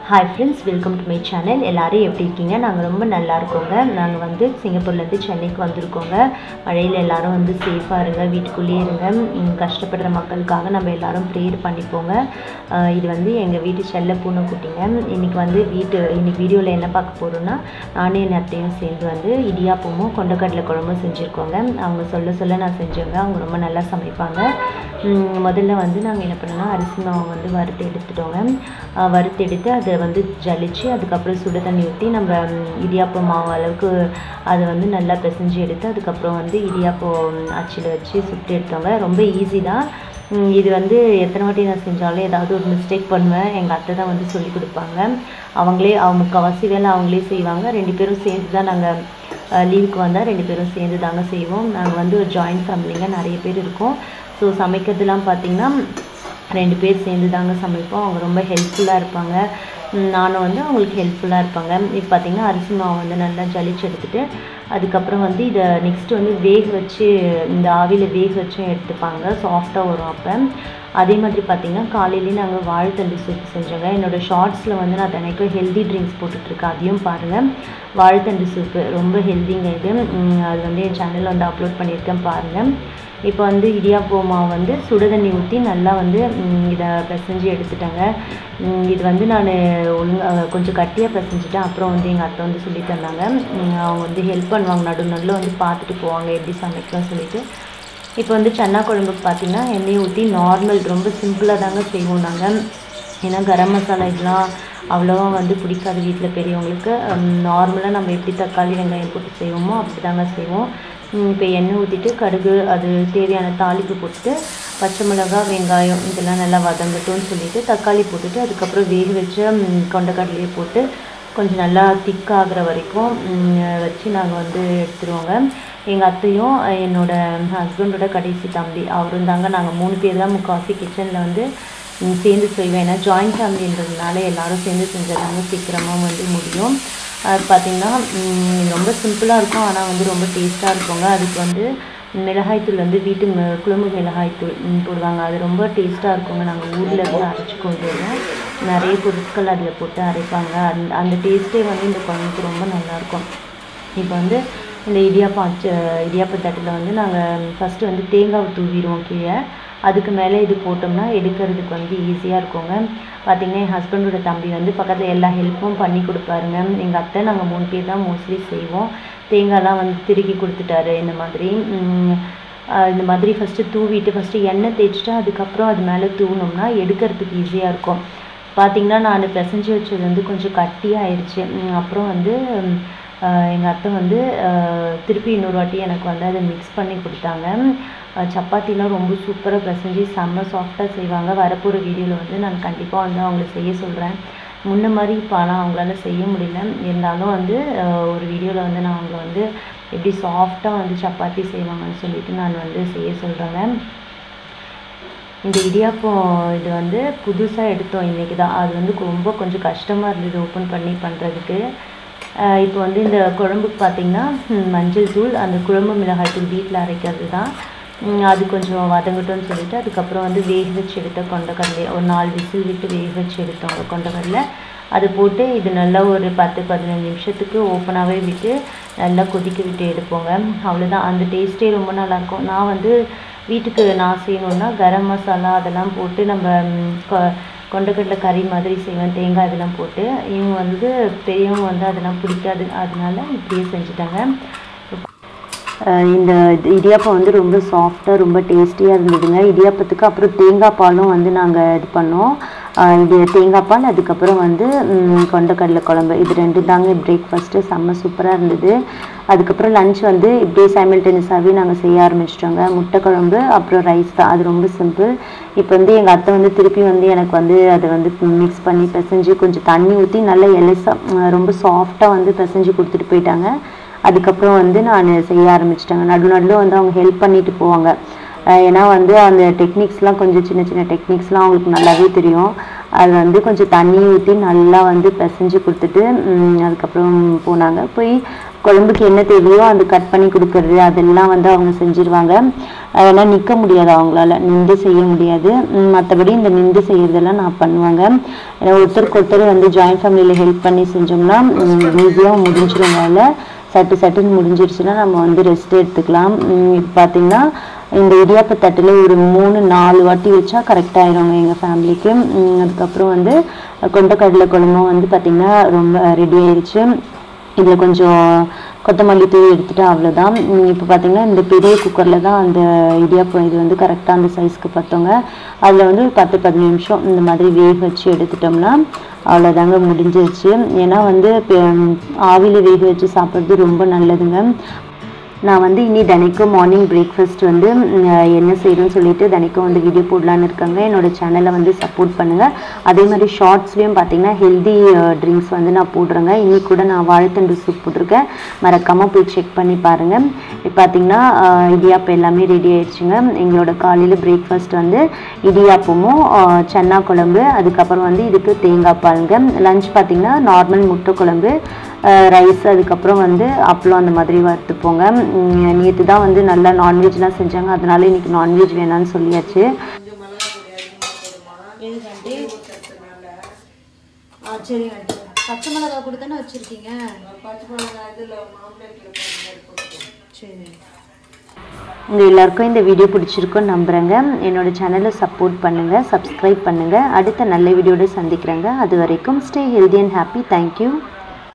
hi friends welcome to my channel எல்லாரும் எப்படி இருக்கீங்க நாங்கள் ரொம்ப நல்லா இருக்கோங்க நாங்கள் வந்து சிங்கப்பூர்லேருந்து சென்னைக்கு வந்திருக்கோங்க மழையில் எல்லாரும் வந்து சேஃபாக இருங்க வீட்டுக்குள்ளேயே இருங்க ம், கஷ்டப்படுற மக்களுக்காக நம்ம எல்லாரும் ப்ரேயர் பண்ணிப்போங்க ஆஹ் இது வந்து எங்கள் வீட்டு செல்ல பூனைக்குட்டிங்க இன்றைக்கி வந்து வீட்டு இன்னைக்கு வீடியோவில் என்ன பார்க்க போகிறோன்னா நானும் என் அத்தையும் சேர்ந்து வந்து இடியாப்பமும் கொண்டக்கடலை குழம்பும் செஞ்சுருக்கோங்க அவங்க சொல்ல சொல்ல நான் செஞ்சேங்க அவங்க ரொம்ப நல்லா சமைப்பாங்க ம், முதல்ல வந்து நாங்கள் என்ன பண்ணோம்னா அரிசி மாவு வந்து வறுத்து எடுத்துட்டோங்க ஆஹ் வறுத்து எடுத்து அதை வந்து ஜலிச்சு அதுக்கப்புறம் சுடு தண்ணி ஊற்றி நம்ம ம், இடியாப்ப மாவு அளவுக்கு அதை வந்து நல்லா பிசைஞ்சு எடுத்து அதுக்கப்புறம் வந்து இடியாப்பம் அச்சில் வச்சு சுட்டு எடுத்தோங்க ரொம்ப ஈஸி தான் ம், இது வந்து எத்தனை வாட்டி நான் செஞ்சாலும் ஏதாவது ஒரு மிஸ்டேக் பண்ணுவேன் எங்கள் அத்தை தான் வந்து சொல்லி கொடுப்பாங்க அவங்களே அவங்க முக்கால்வாசி வேலை அவங்களே செய்வாங்க ரெண்டு பேரும் சேர்ந்து தான் நாங்கள் லீவுக்கு வந்தால் ரெண்டு பேரும் சேர்ந்து தாங்க செய்வோம் நாங்கள் வந்து ஒரு ஜாயிண்ட் ஃபேமிலிங்க நிறைய பேர் இருக்கோம் ஸோ சமைக்கிறதுலாம் பார்த்திங்கன்னா ரெண்டு பேர் சேர்ந்து தாங்க சமைப்போம் அவங்க ரொம்ப ஹெல்ப்ஃபுல்லாக இருப்பாங்க ம், நானும் வந்து அவங்களுக்கு ஹெல்ப்ஃபுல்லாக இருப்பாங்க இப்போ பார்த்திங்கன்னா அரிசி மாவு வந்து நல்லா ஜலிச்சு எடுத்துட்டு அதுக்கப்புறம் வந்து இதை நெக்ஸ்ட்டு வந்து வேக வச்சு இந்த ஆவியில் வேக வச்சும் எடுத்துப்பாங்க சாஃப்டாக வரும் அப்போ அதே மாதிரி பார்த்திங்கன்னா காலையிலேயே நாங்கள் வாழைத்தண்டு சூப் செஞ்சோங்க என்னோடய ஷார்ட்ஸில் வந்து நான் தினைக்கும் ஹெல்தி ட்ரிங்க்ஸ் போட்டுட்ருக்கேன் அதையும் பாருங்கள் வாழைத்தண்டு சூப்பு ரொம்ப ஹெல்திங்க இது ம், அது வந்து என் சேனலில் வந்து அப்லோட் பண்ணியிருக்கேன் பாருங்கள் இப்போ வந்து இடியாப்போ மாவு வந்து சுடுதண்ணி ஊற்றி நல்லா வந்து ம், இதை பிசைஞ்சு எடுத்துட்டேங்க ம், இது வந்து நான் ஒழுங்காக கொஞ்சம் கட்டியாக பிசைஞ்சிட்டேன் அப்புறம் வந்து எங்கள் அத்தை வந்து சொல்லி தந்தாங்க ம், அவங்க வந்து ஹெல்ப் பண்ணுவாங்க நடு நடுவில் வந்து பார்த்துட்டு போவாங்க எப்படி சமைக்கணும்னு சொல்லிட்டு இப்போ வந்து சன்னா குழம்புக்கு பார்த்தீங்கன்னா எண்ணெயை ஊற்றி நார்மல் ரொம்ப சிம்பிளாக தாங்க செய்வோம் நாங்கள் ஏன்னா கரம் மசாலா இதெல்லாம் அவ்வளோவா வந்து பிடிக்காது வீட்டில் பெரியவங்களுக்கு நார்மலாக நம்ம எப்படி தக்காளி வெங்காயம் போட்டு செய்வோமோ அப்படி தாங்க செய்வோம் இப்போ எண்ணெய் ஊற்றிட்டு கடுகு அது தேவையான தாளிப்பு போட்டுட்டு பச்சை மிளகாய் வெங்காயம் இதெல்லாம் நல்லா வதங்கட்டும்னு சொல்லிட்டு தக்காளி போட்டுட்டு அதுக்கப்புறம் வேக வச்ச ம், கொண்டக்கடலையை போட்டு கொஞ்சம் நல்லா திக்காகிற வரைக்கும் ம், வச்சு நாங்கள் வந்து எடுத்துருவோங்க எங்கள் அத்தையும் என்னோட ஹஸ்பண்டோட கடைசி தம்பி அவரும் தாங்க நாங்கள் மூணு பேர் தான் முக்கால்வாசி கிச்சனில் வந்து ம், சேர்ந்து செய்வேன் ஏன்னா ஜாயிண்ட் ஃபேமிலின்றதுனால எல்லாரும் சேர்ந்து செஞ்சதாங்க சீக்கிரமாக வந்து முடியும் அது பார்த்திங்கன்னா ம், ரொம்ப சிம்பிளாக இருக்கும் ஆனால் வந்து ரொம்ப டேஸ்ட்டாக இருக்குங்க அதுக்கு வந்து மிளகாய்த்தூள் வந்து வீட்டு மி- குழம்பு மிளகாய்த்தூள் ம், போடுவாங்க அது ரொம்ப டேஸ்ட்டாக இருக்குங்க நாங்கள் ஊரில் இருந்து அரைச்சி கொண்டு வருவோம் நிறைய பொருட்கள் அதில் போட்டு அரைப்பாங்க அந்த அந்த டேஸ்ட்டே வந்து இந்த குழம்புக்கு ரொம்ப நல்லாயிருக்கும் இப்போ வந்து இந்த இடியாப்பம் அச்சு இடியாப்ப தட்டில் வந்து நாங்கள் ஃபஸ்ட்டு வந்து தேங்காவை தூவிடுவோம் கீழே அதுக்கு மேலே இது போட்டோம்னா எடுக்கிறதுக்கு வந்து ஈஸியாக இருக்குங்க பார்த்தீங்கன்னா என் ஹஸ்பண்டோட தம்பி வந்து பக்கத்தில் எல்லா ஹெல்ப்பும் பண்ணி கொடுப்பாருங்க எங்கள் அத்தை நாங்கள் மூணு பேர் தான் மோஸ்ட்லி செய்வோம் தேங்காய்லாம் வந்து திருக்கி கொடுத்துட்டாரு இந்த மாதிரி உம், ஆஹ் இந்த மாதிரி ஃபஸ்ட்டு தூவிட்டு ஃபஸ்ட்டு எண்ணெய் தேய்ச்சிட்டு அதுக்கப்புறம் அது மேலே தூவினோம்னா எடுக்கிறதுக்கு ஈஸியாக இருக்கும் பார்த்தீங்கன்னா நான் பிசைஞ்சு வச்சது வந்து கொஞ்சம் கட்டியாயிருச்சு உம், அப்புறம் வந்து எங்கள் அத்தை வந்து ஆஹ் திருப்பி இன்னொரு வாட்டி எனக்கு வந்து அதை மிக்ஸ் பண்ணி கொடுத்தாங்க ஆஹ் சப்பாத்திலாம் ரொம்ப சூப்பராக பிசைஞ்சு செம்ம சாஃப்டாக செய்வாங்க வரப்போகிற வீடியோவில் வந்து நான் கண்டிப்பாக வந்து அவங்கள செய்ய சொல்கிறேன் முன்ன மாதிரி இப்போ ஆனால் அவங்களால செய்ய முடியல இருந்தாலும் வந்து ஆஹ் ஒரு வீடியோவில் வந்து நான் அவங்கள வந்து எப்படி சாஃப்டாக வந்து சப்பாத்தி செய்வாங்கன்னு சொல்லிட்டு நான் வந்து செய்ய சொல்கிறேங்க இந்த இடியாப்பம் இது வந்து புதுசாக எடுத்தோம் இன்றைக்கி தான் அது வந்து ரொம்ப கொஞ்சம் கஷ்டமாக இருந்தது ஓப்பன் பண்ணி பண்ணுறதுக்கு இப்போ வந்து இந்த குழம்புக்கு பார்த்திங்கன்னா ம், மஞ்சள் தூள் அந்த குழம்பு மிளகாய் தூள் வீட்டில் அரைக்கிறது தான் ம், அது கொஞ்சம் வதங்கட்டும்னு சொல்லிட்டு அதுக்கப்புறம் வந்து வேக வச்சு எடுத்த கொண்டக்கடலை ஒரு நாலு விசில் விட்டு வேக வச்சு எடுத்தோங்க கொண்டக்கடலை அது போட்டு இது நல்லா ஒரு பத்து பதினஞ்சு நிமிஷத்துக்கு ஓப்பனாகவே விட்டு நல்லா கொதிக்க விட்டு எடுப்போங்க அவ்வளோதான் அந்த டேஸ்ட்டே ரொம்ப நல்லாயிருக்கும் நான் வந்து வீட்டுக்கு நான் செய்யணுன்னா கரம் மசாலா அதெல்லாம் போட்டு நம்ம ம், கொ- கொண்டக்கடலை கறி மாதிரி செய்வேன் தேங்காய் இதெல்லாம் போட்டு இவங்க வந்து பெரியவங்க வந்து அதெல்லாம் பிடிக்காது அதனால இப்படியே செஞ்சுட்டாங்க அஹ் இந்த இது- இடியாப்பம் வந்து ரொம்ப சாஃப்டாக ரொம்ப டேஸ்டியாக இருந்ததுங்க இடியாப்பத்துக்கு அப்புறம் தேங்காய் பாலும் வந்து நாங்கள் இது பண்ணோம் அஹ் இது தேங்காய் பால் அதுக்கப்புறம் வந்து ம், கொண்டக்கடலை குழம்பு இது ரெண்டு தாங்க பிரேக்ஃபாஸ்ட்டு செம்ம சூப்பராக இருந்தது அதுக்கப்புறம் லஞ்ச் வந்து இப்படியே சைமல்டேனியஸாகவே நாங்கள் செய்ய ஆரம்பிச்சிட்டோங்க முட்டை குழம்பு அப்புறம் ரைஸ் தான் அது ரொம்ப சிம்பிள் இப்போ வந்து எங்கள் அத்தை வந்து திருப்பி வந்து எனக்கு வந்து அதை வந்து மிக்ஸ் பண்ணி பிசைஞ்சு கொஞ்சம் தண்ணி ஊற்றி நல்லா எலசாக ரொம்ப சாஃப்டாக வந்து பிசைஞ்சு கொடுத்துட்டு போயிட்டாங்க அதுக்கப்புறம் வந்து நான் செய்ய ஆரம்பிச்சிட்டேங்க நடு நடுவில் வந்து அவங்க ஹெல்ப் பண்ணிட்டு போவாங்க அஹ் ஏன்னா வந்து அந்த டெக்னிக்ஸ்லாம் கொஞ்சம் சின்ன சின்ன டெக்னிக்ஸ்லாம் அவங்களுக்கு நல்லாவே தெரியும் அது வந்து கொஞ்சம் தண்ணி ஊற்றி நல்லா வந்து பிசைஞ்சு கொடுத்துட்டு ம், அதுக்கப்புறம் போனாங்க போய் குழம்புக்கு என்ன தேவையோ அது கட் பண்ணி கொடுக்கறது அதெல்லாம் வந்து அவங்க செஞ்சிருவாங்க அதெல்லாம் நிற்க முடியாது அவங்களால நின்று செய்ய முடியாது ம், மற்றபடி இந்த நின்று செய்யறதெல்லாம் நான் பண்ணுவாங்க ஏன்னா ஒருத்தருக்கு ஒருத்தர் வந்து ஜாயின்ட் ஃபேமிலியில் ஹெல்ப் பண்ணி செஞ்சோம்னா ஈஸியாக முடிஞ்சிடும் வேலை சட்டு சட்டுன்னு முடிஞ்சிருச்சுன்னா நம்ம வந்து ரெஸ்ட் எடுத்துக்கலாம் உம் இப்போ பார்த்தீங்கன்னா இந்த இடியாப்ப தட்டில் ஒரு மூணு நாலு வாட்டி வச்சா கரெக்டாக ஆயிருங்க எங்கள் ஃபேமிலிக்கு உம் அதுக்கப்புறம் வந்து கொண்டக்கடலை குழம்பும் வந்து பார்த்திங்கன்னா ரொம்ப ரெடி ஆயிருச்சு இதில் கொஞ்சம் கொத்தமல்லி தூவி எடுத்துட்டு அவ்வளோதான் இப்போ பார்த்தீங்கன்னா இந்த பெரிய குக்கரில் தான் அந்த இடியாப்பம் இது வந்து கரெக்டாக அந்த சைஸ்க்கு பார்த்தோங்க அதில் வந்து ஒரு பத்து பதினஞ்சு நிமிஷம் இந்த மாதிரி வேக வச்சு எடுத்துட்டோம்னா அவ்வளோதாங்க முடிஞ்சிருச்சு ஏன்னா வந்து ஆவியில் வேக வச்சு சாப்பிட்றது ரொம்ப நல்லதுங்க நான் வந்து இனி தினைக்கும் மார்னிங் பிரேக்ஃபாஸ்ட் வந்து ம், என்ன செய்யணும்னு சொல்லிட்டு தினைக்கும் வந்து வீடியோ போடலான்னு இருக்காங்க என்னோட சேனலை வந்து சப்போர்ட் பண்ணுங்கள் அதே மாதிரி ஷார்ட்ஸ்லேயும் பார்த்தீங்கன்னா ஹெல்தி ட்ரிங்க்ஸ் வந்து நான் போடுறேங்க இன்னைக்கு கூட நான் வாழைத்தண்டு சூப் போட்டிருக்கேன் மறக்காமல் போய் செக் பண்ணி பாருங்கள் இப்போ பார்த்தீங்கன்னா அஹ், இடியாப்பம் எல்லாமே ரெடி ஆயிடுச்சுங்க எங்களோட காலையில் பிரேக்ஃபாஸ்ட் வந்து இடியாப்பமும் அஹ், சன்னா குழம்பு அதுக்கப்புறம் வந்து இதுக்கு தேங்காய் பாலுங்க லஞ்ச் பார்த்தீங்கன்னா நார்மல் முட்டை குழம்பு ரைஸ் அதுக்கப்புறம் வந்து அப்பளம் அந்த மாதிரி வறுத்துப்போங்க நேற்று தான் வந்து நல்லா நான்வெஜ்லாம் செஞ்சாங்க அதனால இன்னைக்கு நான்வெஜ் வேணாம்னு சொல்லியாச்சு எதுக்காண்டி ஆ சரிங்க ஆண்டி பச்சை மிளகா கூட தானே வச்சுருக்கீங்க சரி உங்கள் எல்லாருக்கும் இந்த வீடியோ பிடிச்சிருக்கும்னு நம்புகிறேங்க என்னோட சேனலை சப்போர்ட் பண்ணுங்கள் சப்ஸ்கிரைப் பண்ணுங்கள் அடுத்த நல்ல வீடியோட சந்திக்கிறேங்க அது வரைக்கும் stay healthy and happy thank you